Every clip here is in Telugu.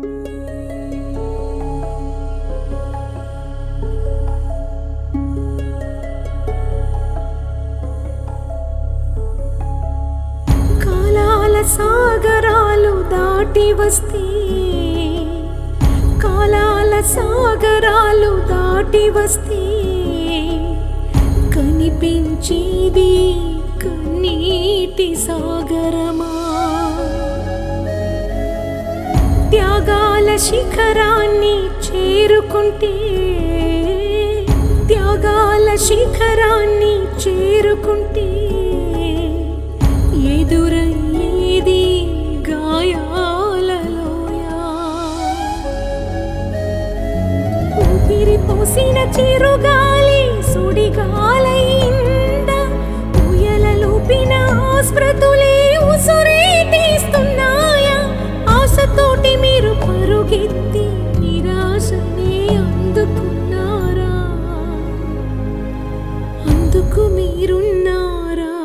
కాలాల సాగరాలు దాటి వస్తే కాలాల సాగరాలు దాటి వస్తే కనిపించేది కన్నీటి సాగరమా త్యాగాల శిఖరాన్ని చేరుకుంటే త్యాగాల శిఖరాన్ని చేరుకుంటే ఎదురయ్యేది గాయాలలోయా ఊపిరి పోసిన చిరుగాలి సుడిగాలైంద ఊయలలోపిన స్మృతులే ఉసురే తీస్తున్నాయా ఆశతోటి మీరు పరుగెత్తి నిరాశనే అందుకున్నారా అందుకు మీరున్నారా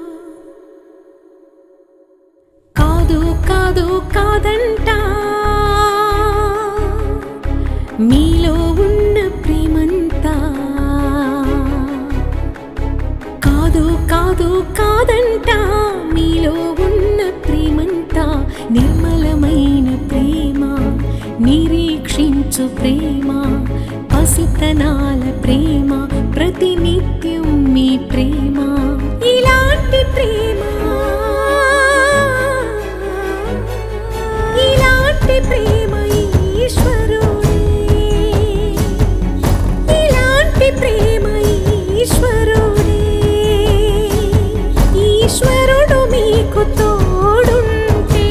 కాదు కాదు కాదంట మీలో ఉన్న ప్రేమంతా కాదు కాదు కాదంట మీలో ఉన్న ప్రేమంతా నిర్మలమైన ప్రేమ నిరీక్షించు ప్రేమ పసితనాల ప్రేమ ప్రతినిత్యం మీ ప్రేమ ఇలాంటి ప్రేమ ఇలాంటి ప్రేమ ఈశ్వరుడే ఇలాంటి ప్రేమ ఈశ్వరుడే ఈశ్వరుడు మీకు తోడుంటే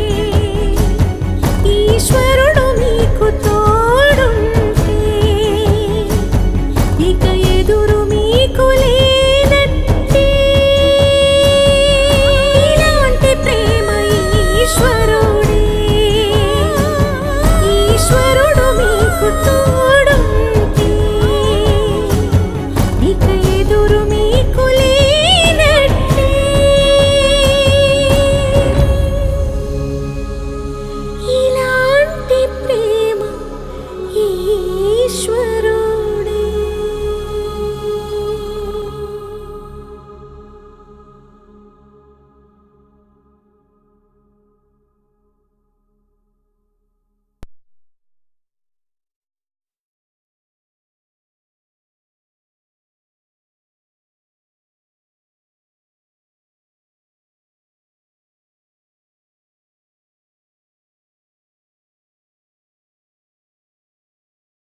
ఈశ్వరుడు మీకు తోడుంటే ఇక ఎదురు మీకు లేనట్టే ఇలాంటి ప్రేమ ఈశ్వరుడే ఈశ్వరుడు మీకు తోడుంటే